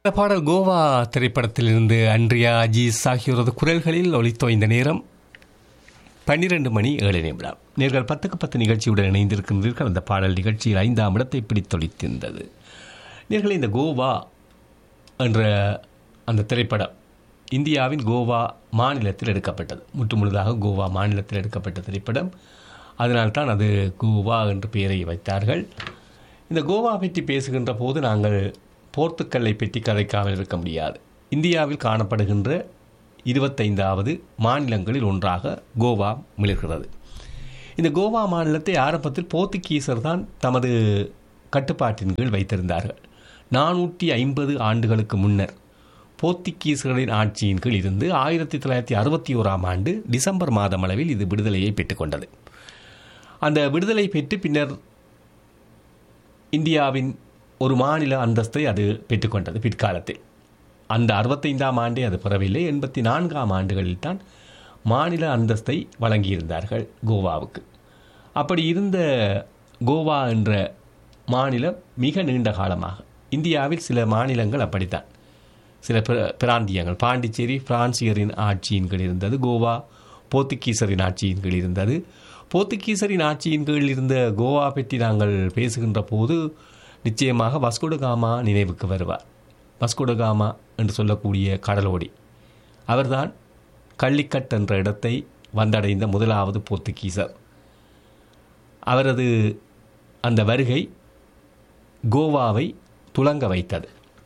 இந்த பாடல் கோவா திரைப்படத்திலிருந்து அன்ரியா அஜீஸ் ஆகியோரது குரல்களில் ஒலித்தோ இந்த நேரம் பன்னிரண்டு மணி ஏழு நிமிடம் நேர்கள் பத்துக்கு பத்து நிகழ்ச்சியுடன் இணைந்திருக்கின்றீர்கள் அந்த பாடல் நிகழ்ச்சியில் ஐந்தாம் இடத்தை பிடித்தொழித்திருந்தது நேர்கள் இந்த கோவா என்ற அந்த திரைப்படம் இந்தியாவின் கோவா மாநிலத்தில் எடுக்கப்பட்டது முற்று முழுதாக கோவா மாநிலத்தில் எடுக்கப்பட்ட திரைப்படம் அதனால்தான் அது கோவா என்று பெயரை வைத்தார்கள் இந்த கோவா பற்றி பேசுகின்ற போது நாங்கள் போர்த்துக்கல்லை பற்றி கதைக்காமல் இருக்க முடியாது இந்தியாவில் காணப்படுகின்ற இருபத்தைந்தாவது மாநிலங்களில் ஒன்றாக கோவா மிளர்கிறது இந்த கோவா மாநிலத்தை ஆரம்பத்தில் போர்த்துகீசர் தான் தமது கட்டுப்பாட்டின் கீழ் வைத்திருந்தார்கள் நானூற்றி ஐம்பது ஆண்டுகளுக்கு முன்னர் போர்த்துகீசர்களின் ஆட்சியின் கீழ் இருந்து ஆயிரத்தி தொள்ளாயிரத்தி அறுபத்தி ஓராம் ஆண்டு டிசம்பர் மாதம் அளவில் இது விடுதலையை பெற்றுக்கொண்டது அந்த விடுதலை பெற்று பின்னர் இந்தியாவின் ஒரு மாநில அந்தஸ்தை அது பெற்றுக்கொண்டது பிற்காலத்தில் அந்த அறுபத்தைந்தாம் ஆண்டே அது பெறவில்லை எண்பத்தி நான்காம் ஆண்டுகளில் தான் மாநில அந்தஸ்தை வழங்கியிருந்தார்கள் கோவாவுக்கு அப்படி இருந்த கோவா என்ற மாநிலம் மிக நீண்ட காலமாக இந்தியாவில் சில மாநிலங்கள் அப்படித்தான் சில பிர- பிராந்தியங்கள் பாண்டிச்சேரி பிரான்சியரின் ஆட்சியின் கீழ் இருந்தது கோவா போர்த்துகீசரின் ஆட்சியின் கீழ் இருந்தது போர்த்துகீசரின் ஆட்சியின் கீழ் இருந்த கோவா பற்றி நாங்கள் பேசுகின்ற போது நிச்சயமாக வஸ்கோடகாமா நினைவுக்கு வருவார் வஸ்கோடகாமா என்று சொல்லக்கூடிய கடலோடி அவர்தான் கள்ளிக்கட் என்ற இடத்தை வந்தடைந்த முதலாவது போர்த்துகீசர் அவரது அந்த வருகை கோவாவை துலங்க வைத்தது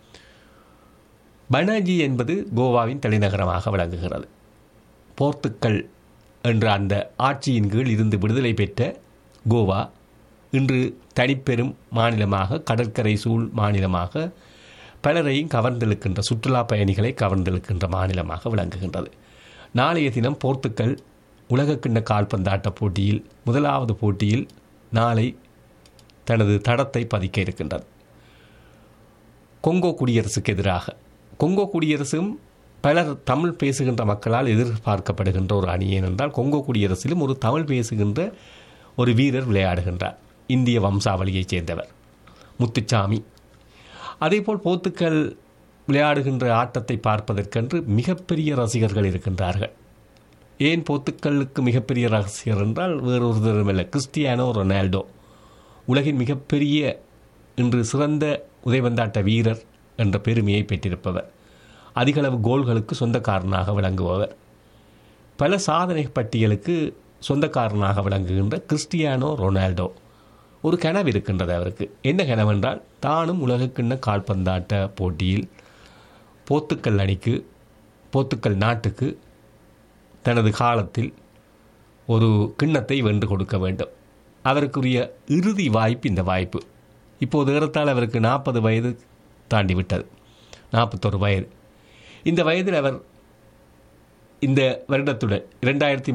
பனாஜி என்பது கோவாவின் தலைநகரமாக விளங்குகிறது போர்த்துக்கல் என்ற அந்த ஆட்சியின் கீழ் இருந்து விடுதலை பெற்ற கோவா இன்று தனிப்பெரும் மாநிலமாக கடற்கரை சூழ் மாநிலமாக பலரையும் கவர்ந்தெழுக்கின்ற சுற்றுலா பயணிகளை கவர்ந்தெழுக்கின்ற மாநிலமாக விளங்குகின்றது நாளைய தினம் போர்த்துக்கல் உலகக்கிண்ண கால்பந்தாட்ட போட்டியில் முதலாவது போட்டியில் நாளை தனது தடத்தை பதிக்க இருக்கின்றது கொங்கோ குடியரசுக்கு எதிராக கொங்கோ குடியரசும் பலர் தமிழ் பேசுகின்ற மக்களால் எதிர்பார்க்கப்படுகின்ற ஒரு அணி ஏனென்றால் கொங்கோ குடியரசிலும் ஒரு தமிழ் பேசுகின்ற ஒரு வீரர் விளையாடுகின்றார் இந்திய வம்சாவளியைச் சேர்ந்தவர் முத்துச்சாமி அதேபோல் போர்த்துக்கல் விளையாடுகின்ற ஆட்டத்தை பார்ப்பதற்கென்று மிகப்பெரிய ரசிகர்கள் இருக்கின்றார்கள் ஏன் போர்த்துக்கலுக்கு மிகப்பெரிய ரசிகர் என்றால் வேறொருத்தரும் இல்லை கிறிஸ்டியானோ ரொனால்டோ உலகின் மிகப்பெரிய இன்று சிறந்த உதைவந்தாட்ட வீரர் என்ற பெருமையை பெற்றிருப்பவர் அதிகளவு கோல்களுக்கு சொந்தக்காரனாக விளங்குபவர் பல சாதனை பட்டியலுக்கு சொந்தக்காரனாக விளங்குகின்ற கிறிஸ்டியானோ ரொனால்டோ ஒரு கனவு இருக்கின்றது அவருக்கு என்ன கனவென்றால் தானும் உலகக்கிண்ண கால்பந்தாட்ட போட்டியில் போர்த்துக்கல் அணிக்கு போர்த்துக்கல் நாட்டுக்கு தனது காலத்தில் ஒரு கிண்ணத்தை வென்று கொடுக்க வேண்டும் அவருக்குரிய இறுதி வாய்ப்பு இந்த வாய்ப்பு இப்போது ஏறத்தாழ அவருக்கு நாற்பது வயது தாண்டி விட்டது நாற்பத்தொரு வயது இந்த வயதில் அவர் இந்த வருடத்துடன் இரண்டாயிரத்தி